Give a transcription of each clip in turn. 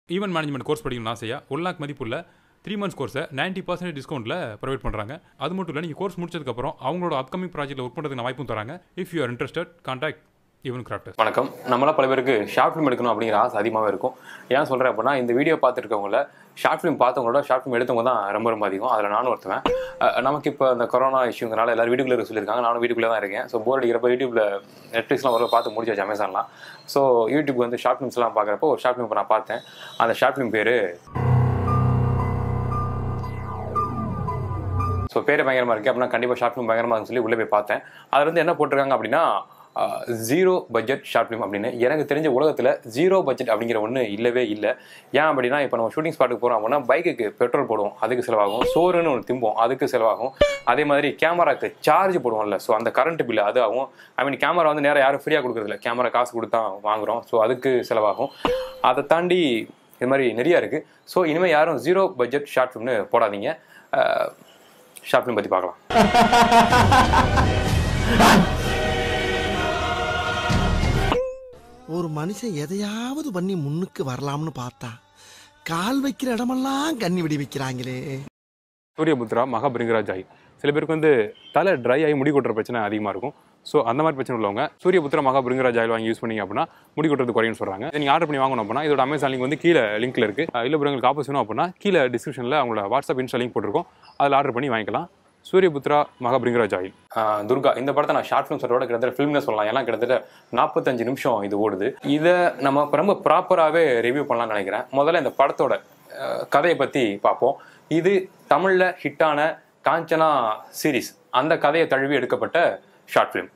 event management course படிக்கணும்னு ஆசையா one lakh மதிப்புள்ள த்ரீ மந்த்ஸ் கோர்ஸை நைன்ட்டி பர்சன்டேஜ் டிஸ்கவுண்ட்டில் ப்ரொவைட் பண்ணுறாங்க அது மட்டும் இல்லை நீங்கள் கோர்ஸ் முடிச்சதுக்கப்புறம் அவங்களோட அப்கமிங் ப்ராஜெக்ட்டில் ஒர்க் பண்ணுறதுக்கு வாய்ப்பும் தராங்க if you are interested contact even crafters வணக்கம் நம்மளாம் பல பேருக்கு ஷார்ட் ஃபிலிம் எடுக்கணும் அப்படிங்கிற ஆசை அதிகமாகவே இருக்கும் ஏன் சொல்கிறேன் அப்படின்னா இந்த வீடியோ பார்த்துருக்கவங்கள ஷார்ட் ஃபிலிம் பார்த்தவங்களோட ஷார்ட் ஃபிலிம் எடுத்தவங்க தான் ரொம்ப ரொம்ப அதிகம் அதில் நானும் ஒருத்தவன் அஹ் நமக்கு இப்போ அந்த கொரோனா இஷ்யூங்கனால எல்லாரும் வீட்டுக்குள்ளே இருக்க சொல்லியிருக்காங்க நானும் வீட்டுக்குள்ளே தான் இருக்கேன் ஸோ போர் அடிக்கிறப்ப யூடியூப்ல நெட்ஃப்ளிக்ஸ்லாம் வர பார்த்து முடிச்சாச்சு அமேசான்லாம் ஸோ யூடியூப் வந்து ஷார்ட் ஃபிலிம்ஸ்லாம் பார்க்குறப்போ ஒரு ஷார்ட் ஃபிலிம் நான் பார்த்தேன் அந்த ஷார்ட் ஃபிலிம் பேர் ஸோ பேர் பயங்கரமாக இருக்குது அப்படின்னா கண்டிப்பாக ஷார்ட் ஃபிலிம் பயங்கரமாக இருக்குன்னு சொல்லி உள்ளே போய் பார்த்தேன் அதில் வந்து என்ன போட்டிருக்காங்க அப்படின்னா ஜீரோ பட்ஜெட் ஷார்ட் ஃபிலிம் அப்படின்னு எனக்கு தெரிஞ்ச உலகத்தில் ஜீரோ பட்ஜெட் அப்படிங்கிற ஒன்று இல்லவே இல்லை ஏன் அப்படின்னா இப்போ நம்ம ஷூட்டிங் ஸ்பாட்டுக்கு போகிறோம் அப்படின்னா பைக்குக்கு பெட்ரோல் போடுவோம் அதுக்கு செலவாகும் சோறுன்னு ஒன்று திம்போம் அதுக்கு செலவாகும் அதே மாதிரி கேமராக்கு சார்ஜ் போடுவோம்ல ஸோ அந்த கரண்ட் பில் அது ஆகும் ஐ மீன் கேமரா வந்து நேரம் யாரும் ஃப்ரீயாக கொடுக்குறதில்ல கேமரா காசு கொடுத்தா வாங்குறோம் ஸோ அதுக்கு செலவாகும் அதை தாண்டி இது மாதிரி நிறையா இருக்குது ஸோ இனிமேல் யாரும் ஜீரோ பட்ஜெட் ஷார்ட் ஃபிலிம்னு போடாதீங்க ஷார்ட் ஃபிலிம் பற்றி பார்க்கலாம் ஒரு மனுஷன் எதையாவது பண்ணி முன்னுக்கு வரலாம்னு பார்த்தா கால் வைக்கிற இடமெல்லாம் கண்ணி விடி வைக்கிறாங்களே சூரியபுத்ரா மகாபிரிங்கராஜ் ஆகி சில பேருக்கு வந்து தலை ட்ரை ஆகி முடி கொட்டுற பிரச்சனை அதிகமாக இருக்கும் ஸோ அந்த மாதிரி பிரச்சனை உள்ளவங்க சூரியபுத்ரா மகாபிரிங்கராஜ் ஆயில் வாங்கி யூஸ் பண்ணீங்க அப்படின்னா முடி கொட்டுறது குறையும்னு சொல்கிறாங்க நீங்கள் ஆர்டர் பண்ணி வாங்கணும் அப்படின்னா இதோட அமேசான் லிங்க் வந்து கீழே லிங்க்ல இருக்கு அஹ் இல்லை உங்களுக்கு ஆப்போஸ் வேணும் அப்படின்னா கீழே டிஸ்கிரிப்ஷனில் அவங்களோட வாட்ஸ்அப் இன்ஸ்டா லிங்க் போட்டிருக்கோம் அதில் ஆர்டர் பண்ணி வாங்கிக்கலாம் சூரியபுத்ரா மகாபிரிங்கராஜ் ஆயில் ஆஹ் துர்கா இந்த படத்தை நான் ஷார்ட் ஃபிலிம் சொல்றோட கிட்டத்தட்ட ஃபிலிம்னு சொல்லலாம் ஏன்னா கிட்டத்தட்ட நாற்பத்தஞ்சு நிமிஷம் இது ஓடுது இதை நம்ம இப்ப ரொம்ப ப்ராப்பராகவே ரிவ்யூ பண்ணலாம்னு நினைக்கிறேன் முதல்ல இந்த படத்தோட ஆஹ் கதையை பற்றி பார்ப்போம் இது தமிழில் ஹிட்டான காஞ்சனா சீரிஸ் அந்த கதையை தழுவி எடுக்கப்பட்ட ஷார்ட் ஃபிலிம்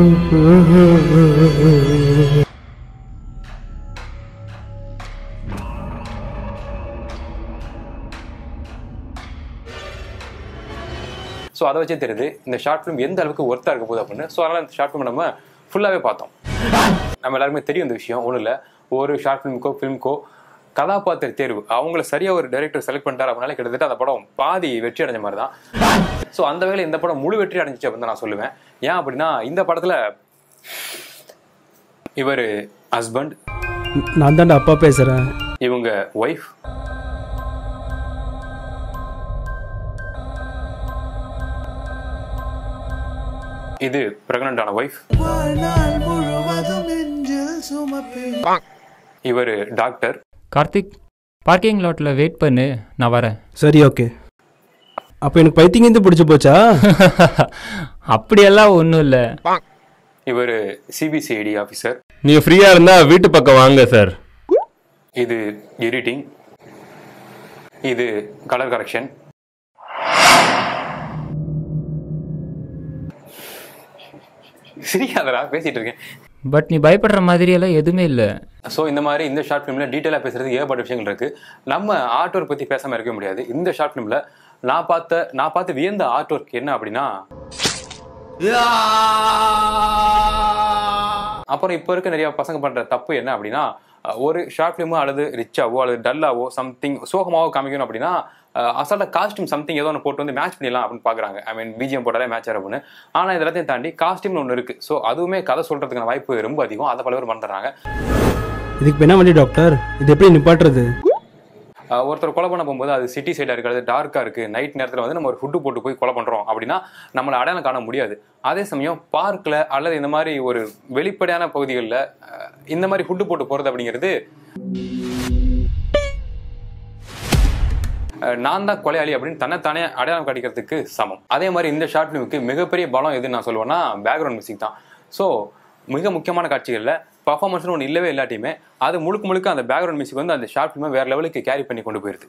ஸோ அதை வச்சே தெரியுது இந்த ஷார்ட் ஃபிலிம் எந்த அளவுக்கு ஒர்த்தாக இருக்க போகுது அப்படின்னு ஸோ அதனால் இந்த ஷார்ட் ஃபிலிம் நம்ம ஃபுல்லாகவே பார்த்தோம் நம்ம எல்லாருமே தெரியும் இந்த விஷயம் ஒன்றும் இல்லை ஒரு ஷார்ட் ஃபிலிமுக்கோ ஃபிலிம்க்கோ கதாபாத்திர தேர்வு அவங்கள சரியாக ஒரு டைரக்டர் செலக்ட் பண்ணிட்டார் அப்படின்னாலே கிட்டத்தட்ட அந்த படம் பாதி வெற்றி அடைஞ்ச மாதிரி தான் ஸோ அந்த வகையில் இந்த படம் முழு வெற்றி அடைஞ்சிச்சு அப்படின்னு தான் நான் சொல்லுவேன் ஏன் அப்படின்னா இந்த படத்தில் இவர் ஹஸ்பண்ட் நான் தான்டா அப்பா பேசுகிறேன் இவங்க ஒய்ஃப் இது பிரெக்னண்டான ஒய்ஃப் வாழ்நாள் முழுவதும் நெஞ்சில் சுமப்பேன் இவர் டாக்டர் கார்த்திக் பார்க்கிங் லாட்டில் வெயிட் பண்ணு நான் வரேன் சரி ஓகே அப்போ எனக்கு பைத்தியங்கேந்து பிடிச்சி போச்சா அப்படியெல்லாம் ஒன்றும் இல்லை இவர் சிபிசிஐடி ஆஃபீஸர் நீங்க ஃப்ரீயா இருந்தா வீட்டு பக்கம் வாங்க சார் இது எடிட்டிங் இது கலர் கரெக்ஷன் சிரிக்காதடா பேசிட்டு இருக்கேன் பட் நீ பயப்படுற மாதிரியெல்லாம் எதுவுமே இல்லை ஸோ இந்த மாதிரி இந்த ஷார்ட் ஃபிலிமில் டீட்டெயிலாக பேசுறதுக்கு ஏகப்பட்ட விஷயங்கள் இருக்கு நம்ம ஆர்ட் ஒர்க் பற்றி பேசாமல் இருக்க முடியாது இந்த ஷார்ட் ஃபிலிமில் நான் பார்த்த நான் பார்த்து வியந்த ஆர்ட் ஒர்க் என்ன அப்படின்னா அப்புறம் இப்போ இருக்க நிறைய பசங்க பண்ற தப்பு என்ன அப்படின்னா அஹ், ஒரு ஷார்ட் ஃபிலிமோ அல்லது ரிச்சாவோ அல்லது டல்லாவோ சம்திங் சோகமாவோ காமிக்கணும் அப்படின்னா அசால்ட்டா காஸ்டியூம் சம்திங் ஏதோ ஒன்று போட்டு வந்து மேட்ச் பண்ணிடலாம் அப்படின்னு பார்க்குறாங்க ஐ மீன் பிஜிஎம் போட்டாலே மேட்ச் அப்படின்னு ஆனால் இது எல்லாத்தையும் தாண்டி காஸ்டியூம்னு ஒன்று இருக்கு ஸோ அதுவுமே கதை சொல்றதுக்கான வாய்ப்பு ரொம்ப அதிகம் அதை பல பேர் பண்ணுறாங்க இதுக்கு இப்போ என்ன வழி டாக்டர் இது எப்படி நிப்பாட்டுறது ஆஹ் ஒருத்தர் கொலை பண்ண போகும்போது அது சிட்டி சைடாக இருக்கிறது டார்க்காக இருக்குது நைட் நேரத்தில் வந்து நம்ம ஒரு ஃபுட்டு போட்டு போய் கொலை பண்ணுறோம் அப்படின்னா நம்மளை அடையாளம் காண முடியாது அதே சமயம் பார்க்கில் அல்லது இந்த மாதிரி ஒரு வெளிப்படையான பகுதிகளில் இந்த மாதிரி ஃபுட்டு போட்டு போகிறது அப்படிங்கிறது ஆஹ் நான் தான் கொலையாளி அப்படின்னு தன்னைத்தானே அடையாளம் காட்டிக்கிறதுக்கு சமம் அதே மாதிரி இந்த ஷார்ட் ஃபிலிமுக்கு மிகப்பெரிய பலம் எதுன்னு நான் சொல்லுவேன்னா பேக்ரவுண்ட் மியூசிக் தான் ஸோ மிக முக்கியமான காட்சிகளில் பர்ஃபார்மன்ஸ்னு ஒன்று இல்லவே இல்லாட்டியுமே அது முழுக்க முழுக்க அந்த பேக்ரவுண்ட் மியூசிக் வந்து அந்த ஷார்ட் ஃபிலிமை வேற லெவலுக்கு கேரி பண்ணி கொண்டு போயிருது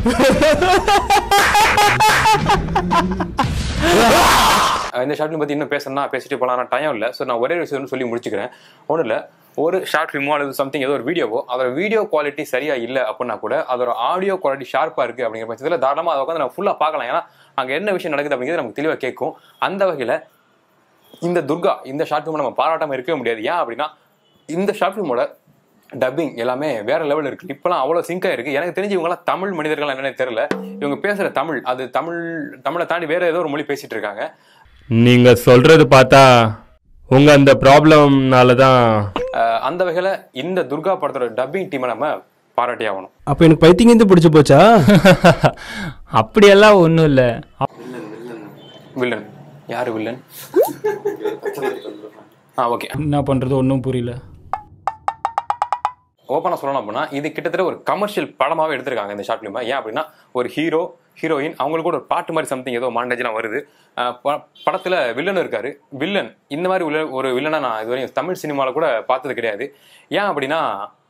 அஹ் இந்த ஷார்ட் ஃபிலிம் பற்றி இன்னும் பேசணும்னா பேசிட்டு போகலாம் ஆனால் டைம் இல்லை ஸோ நான் ஒரே விஷயம் சொல்லி முடிச்சுக்கிறேன் ஒன்றும் இல்லை ஒரு ஷார்ட் ஃபிலிமோ அல்லது சம்திங் ஏதோ ஒரு வீடியோவோ அதோட வீடியோ குவாலிட்டி சரியா இல்லை அப்படின்னா கூட அதோட ஆடியோ குவாலிட்டி ஷார்ப்பாக இருக்குது அப்படிங்கிற பட்சத்தில் தாராளமாக அதை உட்காந்து நம்ம ஃபுல்லாக பார்க்கலாம் ஏன்னா அங்கே என்ன விஷயம் நடக்குது அப்படிங்கிறது நமக்கு தெளிவாக கேட்கும் அந்த வகையில் இந்த துர்கா இந்த ஷார்ட் ஃபிலிம் நம்ம பாராட்டாமல் இருக்கவே முடியாது ஏன் அப்படின்னா இந்த ஷார்ட் ஃபிலிமோட டப்பிங் எல்லாமே வேற லெவல் இருக்கு இப்பெல்லாம் அவ்வளோ சிங்காக இருக்கு எனக்கு தெரிஞ்சு இவங்கலாம் தமிழ் மனிதர்கள் என்னன்னு தெரியல இவங்க பேசுற தமிழ் அது தமிழ் தமிழை தாண்டி வேற ஏதோ ஒரு மொழி பேசிட்டு இருக்காங்க நீங்க சொல்றது பார்த்தா உங்க அந்த ப்ராப்ளம்னால தான் அஹ் அந்த வகையில் இந்த துர்கா படத்தோட டப்பிங் டீமை நம்ம பாராட்டி ஆகணும் அப்போ எனக்கு பைத்தியம் இருந்து பிடிச்சி போச்சா அப்படியெல்லாம் ஒன்றும் இல்லை வில்லன் யாரு வில்லன் ஆ ஓகே என்ன பண்ணுறது ஒன்றும் புரியல ஓப்பனாக சொல்லணும் அப்படின்னா இது கிட்டத்தட்ட ஒரு கமர்ஷியல் படமாவே எடுத்திருக்காங்க இந்த ஷார்ட் ஃபிலிமை ஏன் அப்படின்னா ஒரு ஹீரோ ஹீரோயின் அவங்களுக்கு கூட ஒரு பாட்டு மாதிரி சம்திங் ஏதோ மாண்டேஜ்லாம் வருது அஹ் ப- படத்துல வில்லன் இருக்காரு வில்லன் இந்த மாதிரி உள்ள ஒரு வில்லனை நான் இதுவரையும் தமிழ் சினிமாவில் கூட பார்த்தது கிடையாது ஏன் அப்படின்னா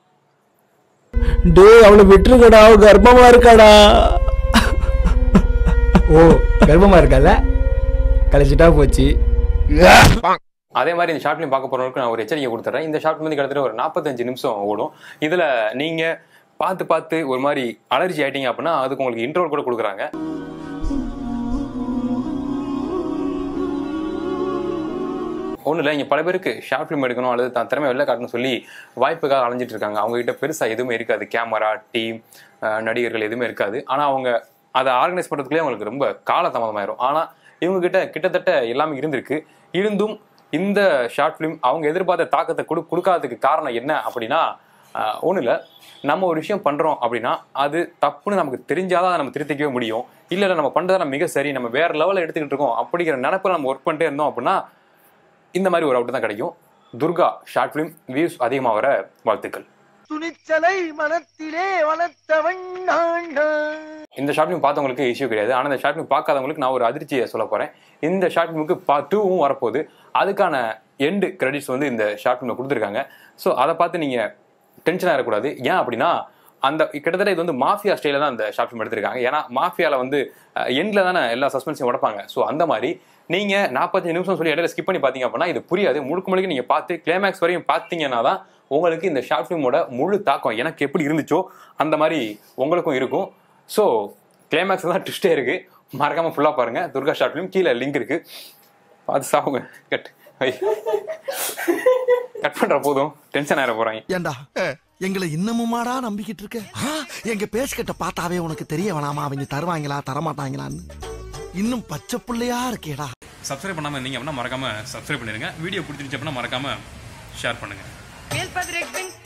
டேய் அவளை விட்டுருக்கடா அவ கர்ப்பமா இருக்காடா ஓ கர்ப்பமா இருக்கல கழிச்சிட்டா போச்சு அதே மாதிரி இந்த ஷார்ட் ஃபிலிம் பார்க்க போறவங்களுக்கு நான் ஒரு எச்சரிக்கை கொடுத்துறேன் இந்த ஷார்ட் ஃபிலிம் கிட்டத்தட்ட ஒரு நாற்பத்தஞ்சு நிமிஷம் ஓடும் இதுல நீங்க பார்த்து பார்த்து ஒரு மாதிரி அலர்ஜி ஆயிட்டீங்க அப்படின்னா அதுக்கு உங்களுக்கு இன்ட்ரோல் கூட கொடுக்குறாங்க ஒன்றும் இல்லை இங்கே பல பேருக்கு ஷார்ட் ஃபிலிம் எடுக்கணும் அல்லது தான் திறமை வெளில காட்டணும்னு சொல்லி வாய்ப்புக்காக அலைஞ்சிட்டு இருக்காங்க அவங்க கிட்ட பெருசாக எதுவுமே இருக்காது கேமரா டீம் நடிகர்கள் எதுவுமே இருக்காது ஆனால் அவங்க அதை ஆர்கனைஸ் பண்ணுறதுக்குள்ளே அவங்களுக்கு ரொம்ப காலதாமதமாயிரும் ஆனால் இவங்க கிட்ட கிட்டத்தட்ட எல்லாமே இருந்திருக்கு இருந்தும் இந்த ஷார்ட் ஃபிலிம் அவங்க எதிர்பார்த்த தாக்கத்தை கொடு கொடுக்காததுக்கு காரணம் என்ன அப்படின்னா ஒன்றும் இல்லை நம்ம ஒரு விஷயம் பண்ணுறோம் அப்படின்னா அது தப்புன்னு நமக்கு தெரிஞ்சாதான் அதை நம்ம திருத்திக்கவே முடியும் இல்லை இல்லை நம்ம பண்ணுறதை நம்ம மிக சரி நம்ம வேற லெவலில் எடுத்துக்கிட்டு இருக்கோம் அப்படிங்கிற நினைப்பில் நம்ம ஒர்க் பண்ணிட்டே இருந்தோம் அப்படின்னா இந்த மாதிரி ஒரு அவுட் தான் கிடைக்கும் துர்கா ஷார்ட் ஃபிலிம் வியூஸ் அதிகமாக வர வாழ்த்துக்கள் துணிச்சலை மனத்திலே வளர்த்தவன் நான் இந்த ஷார்ட் ஃபிலிம் பார்த்தவங்களுக்கு இஷ்யூ கிடையாது ஆனால் இந்த ஷார்ட் ஃபிலிம் பார்க்காதவங்களுக்கு நான் ஒரு அதிர்ச்சியை சொல்ல போகிறேன் இந்த ஷார்ட் ஃபிலிமுக்கு பார்ட் டூவும் வரப்போகுது அதுக்கான எண்டு கிரெடிட்ஸ் வந்து இந்த ஷார்ட் ஃபிலிமில் கொடுத்துருக்காங்க ஸோ அதை பார்த்து நீங்கள் டென்ஷன் ஆகக்கூடாது ஏன் அப்படின்னா அந்த கிட்டத்தட்ட இது வந்து மாஃபியா ஸ்டைல தான் இந்த ஷார்ட் ஃபிலிம் எடுத்திருக்காங்க ஏன்னா மாஃபியாவில் வந்து எண்டில் தானே எல்லா சஸ்பென்ஸையும் உடப்பாங்க ஸோ அந்த மாதிரி நீங்கள் நாற்பத்தஞ்சு நிமிஷம் சொல்லி இடையில ஸ்கிப் பண்ணி பார்த்தீங்க அப்படின்னா இது புரியாது முழுக்க முழுக்க நீங்கள் பார்த்து கிளைமேக்ஸ் வரையும் பார்த்தீங்கன்னா தான் உங்களுக்கு இந்த ஷார்ட் ஃபிலிமோட முழு தாக்கம் எனக்கு எப்படி இருந்துச்சோ அந்த மாதிரி உங்களுக்கும் இருக்கும் ஸோ கிளைமேக்ஸ் தான் ட்விஸ்டே இருக்கு மறக்காம ஃபுல்லாக பாருங்க துர்கா ஷார்ட் ஃபிலிம் கீழே லிங்க் இருக்கு பார்த்து சாவுங்க கட் கட் பண்ற போதும் டென்ஷன் ஆயிட போறாங்க ஏண்டா எங்களை இன்னமுமாடா நம்பிக்கிட்டு இருக்க ஆ, எங்க பேசுகிட்ட பார்த்தாவே உனக்கு தெரிய வேணாமா அவங்க தருவாங்களா தரமாட்டாங்களான்னு இன்னும் பச்சை புள்ளையா இருக்கேடா சப்ஸ்கிரைப் பண்ணாமல் இருந்தீங்க அப்படின்னா மறக்காம சப்ஸ்கிரைப் பண்ணிடுங்க வீடியோ பிடிச்சிருச்சு அப்படின்னா மறக்காம ஷேர் பண்ணுங்க Will Padre Quint